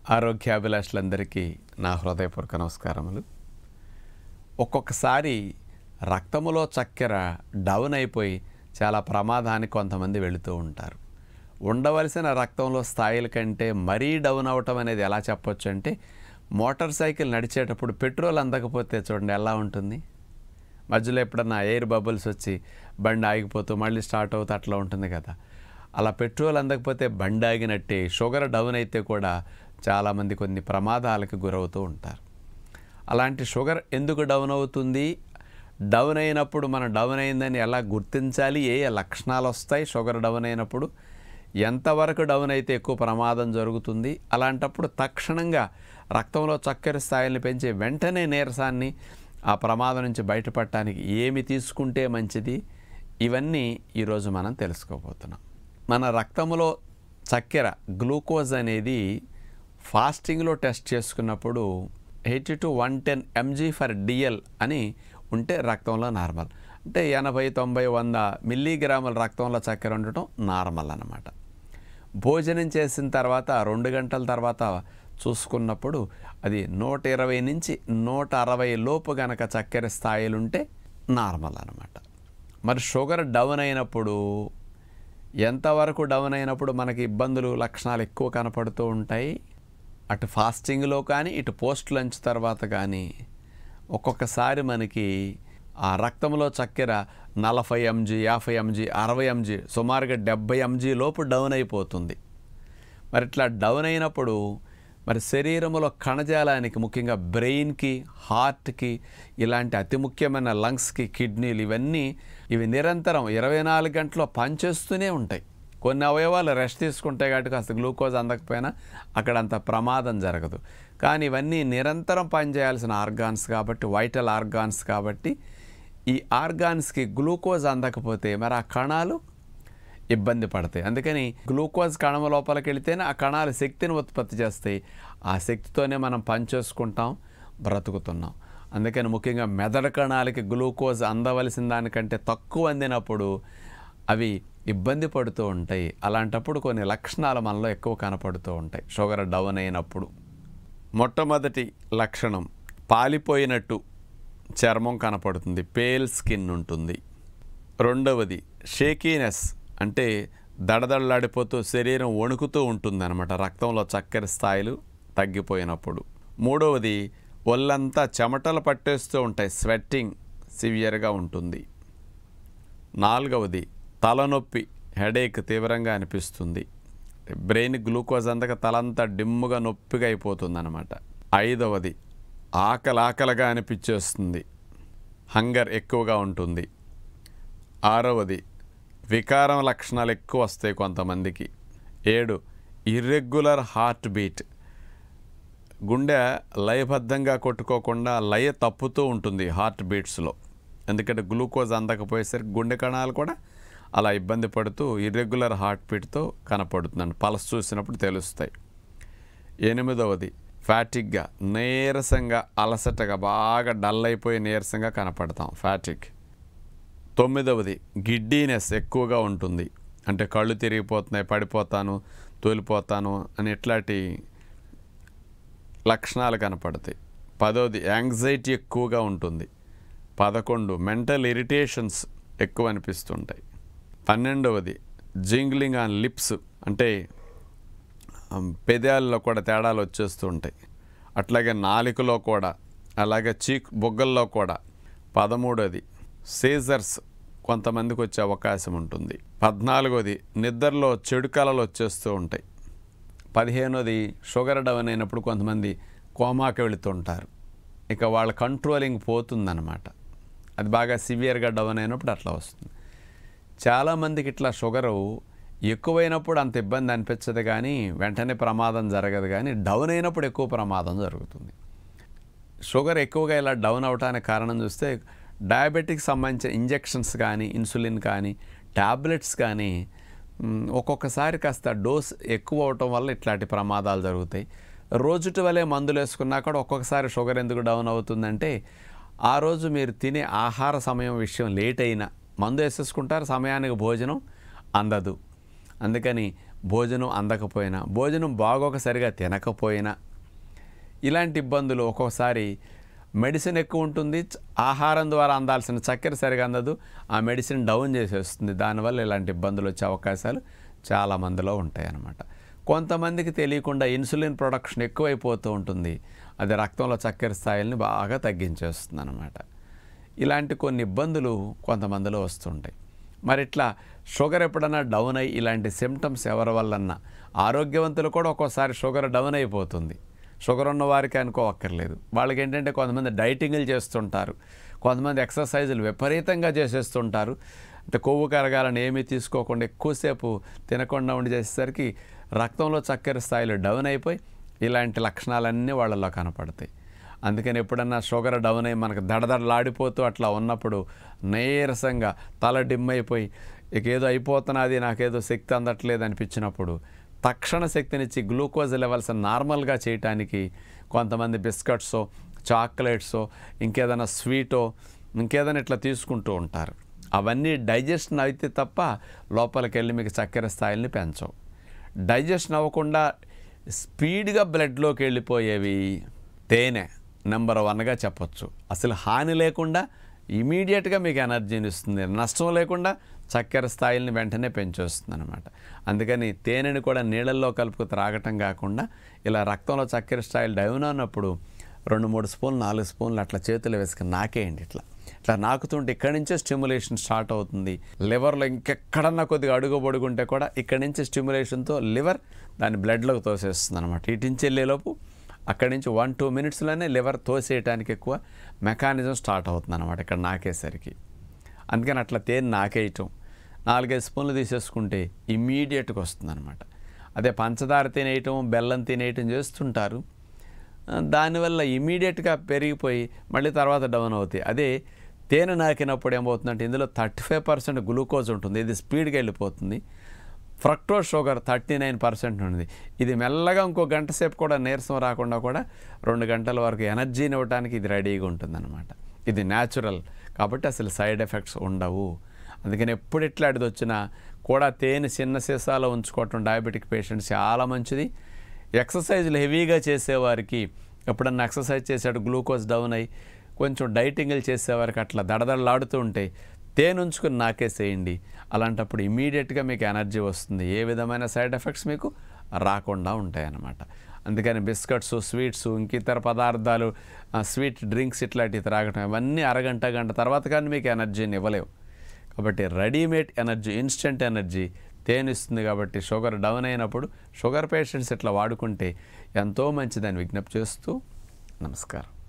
ఆరోగ్యాభిలాషులందరికీ నా హృదయపూర్వక నమస్కారములు ఒక్కొక్కసారి రక్తములో చక్కెర డౌన్ అయిపోయి చాలా ప్రమాదానికి కొంతమంది వెళుతూ ఉంటారు ఉండవలసిన రక్తంలో స్థాయిల కంటే మరీ డౌన్ అవటం అనేది ఎలా చెప్పొచ్చు అంటే మోటార్ సైకిల్ నడిచేటప్పుడు పెట్రోల్ అందకపోతే చూడండి ఎలా ఉంటుంది మధ్యలో ఎప్పుడన్నా ఎయిర్ బబుల్స్ వచ్చి బండి ఆగిపోతూ మళ్ళీ స్టార్ట్ అవుతూ అట్లా ఉంటుంది కదా అలా పెట్రోల్ అందకపోతే బండి ఆగినట్టే షుగర్ డౌన్ అయితే కూడా చాలామంది కొన్ని ప్రమాదాలకు గురవుతూ ఉంటారు అలాంటి షుగర్ ఎందుకు డౌన్ అవుతుంది డౌన్ అయినప్పుడు మనం డౌన్ అయిందని ఎలా గుర్తించాలి ఏ ఏ లక్షణాలు వస్తాయి షుగర్ డౌన్ అయినప్పుడు ఎంతవరకు డౌన్ అయితే ఎక్కువ ప్రమాదం జరుగుతుంది అలాంటప్పుడు తక్షణంగా రక్తంలో చక్కెర స్థాయిని పెంచి వెంటనే నీరసాన్ని ఆ ప్రమాదం నుంచి బయటపడటానికి ఏమి తీసుకుంటే మంచిది ఇవన్నీ ఈరోజు మనం తెలుసుకోబోతున్నాం మన రక్తంలో చక్కెర గ్లూకోజ్ అనేది ఫాస్టింగ్లో టెస్ట్ చేసుకున్నప్పుడు eighty to one ten mg per dl అని ఉంటే రక్తంలో నార్మల్ అంటే ఎనభై తొంభై వంద మిల్లీగ్రాముల రక్తంలో చక్కెర ఉండటం నార్మల్ అన్నమాట భోజనం చేసిన తర్వాత రెండు గంటల తర్వాత చూసుకున్నప్పుడు అది నూట ఇరవై నుంచి నూట అరవై లోపు గనక చక్కెర స్థాయిలు ఉంటే నార్మల్ అనమాట మరి షుగర్ డౌన్ అయినప్పుడు ఎంతవరకు డౌన్ అయినప్పుడు మనకి ఇబ్బందులు లక్షణాలు ఎక్కువ కనపడుతూ ఉంటాయి అటు ఫాస్టింగ్లో కానీ ఇటు పోస్ట్ లంచ్ తర్వాత కానీ ఒక్కొక్కసారి మనకి ఆ రక్తంలో చక్కెర నలభై ఎంజీ యాభై ఎంజీ అరవై ఎంజీ సుమారుగా డెబ్బై ఎంజీ లోపు డౌన్ అయిపోతుంది మరి ఇట్లా డౌన్ అయినప్పుడు మరి శరీరంలో కణజాలానికి ముఖ్యంగా బ్రెయిన్కి హార్ట్కి ఇలాంటి అతి ముఖ్యమైన లంగ్స్కి కిడ్నీలు ఇవన్నీ ఇవి నిరంతరం ఇరవై నాలుగు గంటలు పనిచేస్తూనే ఉంటాయి కొన్ని అవయవాలు రెస్ట్ తీసుకుంటాయి కాబట్టి కాస్త గ్లూకోజ్ అందకపోయినా అక్కడ అంత ప్రమాదం జరగదు కానీ ఇవన్నీ నిరంతరం పనిచేయాల్సిన ఆర్గాన్స్ కాబట్టి వైటల్ ఆర్గాన్స్ కాబట్టి ఈ ఆర్గాన్స్కి గ్లూకోజ్ అందకపోతే మరి ఆ కణాలు ఇబ్బంది పడతాయి అందుకని గ్లూకోజ్ కణం లోపలికి వెళితేనే ఆ కణాలు శక్తిని ఉత్పత్తి చేస్తాయి ఆ శక్తితోనే మనం పనిచేసుకుంటాం బ్రతుకుతున్నాం అందుకని ముఖ్యంగా మెదడు కణాలకి గ్లూకోజ్ అందవలసిన దానికంటే తక్కువ అందినప్పుడు అవి ఇబ్బంది పడుతూ ఉంటాయి అలాంటప్పుడు కొన్ని లక్షణాలు మనలో ఎక్కువ కనపడుతూ ఉంటాయి షుగర్ డౌన్ అయినప్పుడు మొట్టమొదటి లక్షణం పాలిపోయినట్టు చర్మం కనపడుతుంది పేల్ స్కిన్ ఉంటుంది రెండవది షేకీనెస్ అంటే దడదడలాడిపోతూ శరీరం వణుకుతూ ఉంటుందన్నమాట రక్తంలో చక్కెర స్థాయిలు తగ్గిపోయినప్పుడు మూడవది ఒళ్ళంతా చెమటలు పట్టేస్తూ ఉంటాయి స్వెట్టింగ్ సివియర్గా ఉంటుంది నాలుగవది తలనొప్పి హెడేక్ తీవ్రంగా అనిపిస్తుంది బ్రెయిన్ గ్లూకోజ్ అందక తలంతా డిమ్ముగా నొప్పిగా అయిపోతుంది అనమాట ఐదవది ఆకలి ఆకలిగా అనిపించేస్తుంది హంగర్ ఎక్కువగా ఉంటుంది ఆరవది వికారం లక్షణాలు ఎక్కువ వస్తాయి కొంతమందికి ఏడు ఇర్రెగ్యులర్ హార్ట్ బీట్ గుండె లయబద్ధంగా కొట్టుకోకుండా లయ తప్పుతూ ఉంటుంది హార్ట్ బీట్స్లో ఎందుకంటే గ్లూకోజ్ అందకపోయేసరికి గుండె కణాలు కూడా అలా ఇబ్బంది పడుతూ ఇర్రెగ్యులర్ హార్ట్ బీట్తో కనపడుతుందండి పల్స్ చూసినప్పుడు తెలుస్తాయి ఎనిమిదవది ఫ్యాటిక్గా నీరసంగా అలసటగా బాగా డల్ అయిపోయి నీరసంగా కనపడతాం ఫ్యాటిక్ తొమ్మిదవది గిడ్డీనెస్ ఎక్కువగా ఉంటుంది అంటే కళ్ళు తిరిగిపోతున్నాయి పడిపోతాను తూలిపోతాను అని ఇట్లాంటి లక్షణాలు కనపడతాయి పదవది యాంగ్జైటీ ఎక్కువగా ఉంటుంది పదకొండు మెంటల్ ఇరిటేషన్స్ ఎక్కువ అనిపిస్తుంటాయి పన్నెండవది జింగ్లింగ్ ఆన్ లిప్స్ అంటే పెదాల్లో కూడా తేడాలు వచ్చేస్తూ ఉంటాయి అట్లాగే నాలికలో కూడా అలాగే చీక్ బొగ్గల్లో కూడా పదమూడోది సీజర్స్ కొంతమందికి వచ్చే అవకాశం ఉంటుంది పద్నాలుగోది నిద్రలో చెడు కళలు వచ్చేస్తూ ఉంటాయి పదిహేనోది షుగర్ డౌన్ అయినప్పుడు కొంతమంది కోమాకి వెళుతుంటారు ఇక వాళ్ళ కంట్రోలింగ్ పోతుందన్నమాట అది బాగా సివియర్గా డౌన్ అయినప్పుడు అట్లా వస్తుంది చాలామందికి ఇట్లా షుగరు ఎక్కువైనప్పుడు అంత ఇబ్బంది అనిపించదు కానీ వెంటనే ప్రమాదం జరగదు కానీ డౌన్ అయినప్పుడు ఎక్కువ ప్రమాదం జరుగుతుంది షుగర్ ఎక్కువగా ఇలా డౌన్ అవడానికి కారణం చూస్తే డయాబెటిక్ సంబంధించిన ఇంజెక్షన్స్ కానీ ఇన్సులిన్ కానీ ట్యాబ్లెట్స్ కానీ మ్, ఒక్కొక్కసారి కాస్త డోస్ ఎక్కువ అవటం వల్ల ఇట్లాంటి ప్రమాదాలు జరుగుతాయి రోజుటి వలె మందులు వేసుకున్నా కూడా ఒక్కొక్కసారి షుగర్ ఎందుకు డౌన్ అవుతుందంటే ఆ రోజు మీరు తినే ఆహార సమయం విషయం లేట్ అయినా మందు వేసేసుకుంటారు సమయానికి భోజనం అందదు అందుకని భోజనం అందకపోయినా భోజనం బాగోక సరిగా తినకపోయినా ఇలాంటి ఇబ్బందులు ఒక్కొక్కసారి మెడిసిన్ ఎక్కువ ఉంటుంది చ- ఆహారం ద్వారా అందాల్సిన చక్కెర సరిగా అందదు ఆ మెడిసిన్ డౌన్ చేసేస్తుంది దానివల్ల ఇలాంటి ఇబ్బందులు వచ్చే అవకాశాలు చాలా మందిలో ఉంటాయి అన్నమాట కొంతమందికి తెలియకుండా ఇన్సులిన్ ప్రొడక్షన్ ఎక్కువైపోతూ ఉంటుంది అది రక్తంలో చక్కెర స్థాయిల్ని బాగా తగ్గించేస్తుంది అనమాట ఇలాంటి కొన్ని ఇబ్బందులు కొంతమందిలో వస్తుంటాయి మరి ఇట్లా షుగర్ ఎప్పుడన్నా డౌన్ అయ్యి ఇలాంటి సిమ్టమ్స్ ఎవరి వల్లన్నా ఆరోగ్యవంతులు కూడా ఒక్కోసారి షుగర్ డౌన్ అయిపోతుంది షుగర్ ఉన్న వారికి అనుకోవక్కర్లేదు వాళ్ళకి ఏంటంటే కొంతమంది డైటింగ్లు చేస్తుంటారు కొంతమంది ఎక్సర్సైజులు విపరీతంగా చేసేస్తుంటారు అంటే కొవ్వు కరగాలని ఏమీ తీసుకోకుండా ఎక్కువసేపు తినకుండా ఉండి చేసేసరికి రక్తంలో చక్కెర స్థాయిలు డౌన్ అయిపోయి ఇలాంటి లక్షణాలన్నీ వాళ్ళలో కనపడతాయి అందుకని ఎప్పుడన్నా షుగర్ డౌన్ అయ్యి మనకు దడదడలాడిపోతూ అట్లా ఉన్నప్పుడు నీరసంగా తల డిమ్ అయిపోయి ఇక ఏదో అయిపోతున్నది నాకేదో శక్తి అందట్లేదు అనిపించినప్పుడు తక్షణ శక్తినిచ్చి గ్లూకోజ్ లెవెల్స్ నార్మల్గా చేయటానికి కొంతమంది బిస్కెట్సో చాక్లెట్సో ఇంకేదైనా స్వీటో ఇంకేదైనా ఇట్లా తీసుకుంటూ ఉంటారు అవన్నీ డైజెషన్ అయితే తప్ప లోపలికి వెళ్ళి మీకు చక్కెర స్థాయిల్ని పెంచవు డైజెషన్ అవ్వకుండా స్పీడ్గా బ్లడ్లోకి వెళ్ళిపోయేవి తేనె నెంబర్ వన్గా చెప్పొచ్చు అసలు హాని లేకుండా ఇమీడియట్గా మీకు ఎనర్జీని ఇస్తుంది నష్టం లేకుండా చక్కెర స్థాయిల్ని వెంటనే పెంచేస్తుంది అనమాట అందుకని తేనెని కూడా నీళ్ళల్లో కలుపుకు త్రాగటం కాకుండా ఇలా రక్తంలో చక్కెర స్థాయిలు డౌన్ అన్నప్పుడు రెండు మూడు స్పూన్లు నాలుగు స్పూన్లు అట్లా చేతులు వేసుకుని నాకేయండి ఇట్లా ఇట్లా నాకుతుంటే ఇక్కడి నుంచే స్టిమ్యులేషన్ స్టార్ట్ అవుతుంది లివర్లో ఇంకెక్కడన్నా కొద్దిగా అడుగు పొడుగుంటే కూడా ఇక్కడి నుంచి స్టిమ్యులేషన్తో లివర్ దాన్ని బ్లడ్లోకి తోసేస్తుంది అనమాట ఇటు నుంచి వెళ్ళేలోపు అక్కడి నుంచి వన్ టూ మినిట్స్లోనే లివర్ తోసేయటానికి ఎక్కువ మెకానిజం స్టార్ట్ అవుతుంది అనమాట ఇక్కడ నాకేసరికి అందుకని అట్లా తేనె నాకేయటం నాలుగైదు స్పూన్లు తీసేసుకుంటే ఇమ్మీడియట్గా వస్తుంది అనమాట అదే పంచదార తినేయటం బెల్లం తినేయటం చేస్తుంటారు ఆ, దానివల్ల ఇమీడియట్గా పెరిగిపోయి మళ్ళీ తర్వాత డౌన్ అవుతాయి అదే తేనె నాకినప్పుడు ఏమవుతుందంటే ఇందులో థర్టీ ఫైవ్ పర్సెంట్ గ్లూకోజ్ ఉంటుంది ఇది స్పీడ్గా వెళ్ళిపోతుంది fructose sugar thirty nine percent ఉంది ఇది మెల్లగా ఇంకో గంట సేపు కూడా నీరసం రాకుండా కూడా రెండు గంటల వరకు ఎనర్జీని ఇవ్వడానికి ఇది రెడీగా ఉంటుందన్నమాట ఇది న్యాచురల్ కాబట్టి అసలు సైడ్ ఎఫెక్ట్స్ ఉండవు అందుకని ఎప్పుడు ఇట్లాంటిది వచ్చినా కూడా తేనె చిన్న సీసాలో ఉంచుకోవటం డయాబెటిక్ పేషెంట్స్ చాలా మంచిది ఎక్సర్సైజులు హెవీగా చేసేవారికి ఎప్పుడన్నా ఎక్సర్సైజ్ చేసాడు గ్లూకోజ్ డౌన్ అయ్యి కొంచెం డైటింగ్లు చేసేవారికి అట్లా దడదడలాడుతూ ఉంటే తేనె ఉంచుకుని నాకేసేయండి అలాంటప్పుడు ఇమీడియట్గా మీకు ఎనర్జీ వస్తుంది ఏ విధమైన సైడ్ ఎఫెక్ట్స్ మీకు రాకుండా ఉంటాయి అన్నమాట అందుకని బిస్కెట్స్ స్వీట్స్ ఇంక ఇతర పదార్థాలు ఆ, స్వీట్ డ్రింక్స్ ఇట్లాంటివి త్రాగటం ఇవన్నీ అరగంట గంట తర్వాత కానీ మీకు ఎనర్జీని ఇవ్వలేవు కాబట్టి రెడీమేడ్ ఎనర్జీ ఇన్స్టెంట్ ఎనర్జీ తేనిస్తుంది కాబట్టి షుగర్ డౌన్ అయినప్పుడు షుగర్ పేషెంట్స్ ఇట్లా వాడుకుంటే ఎంతో మంచిదని విజ్ఞప్తి చేస్తూ నమస్కారం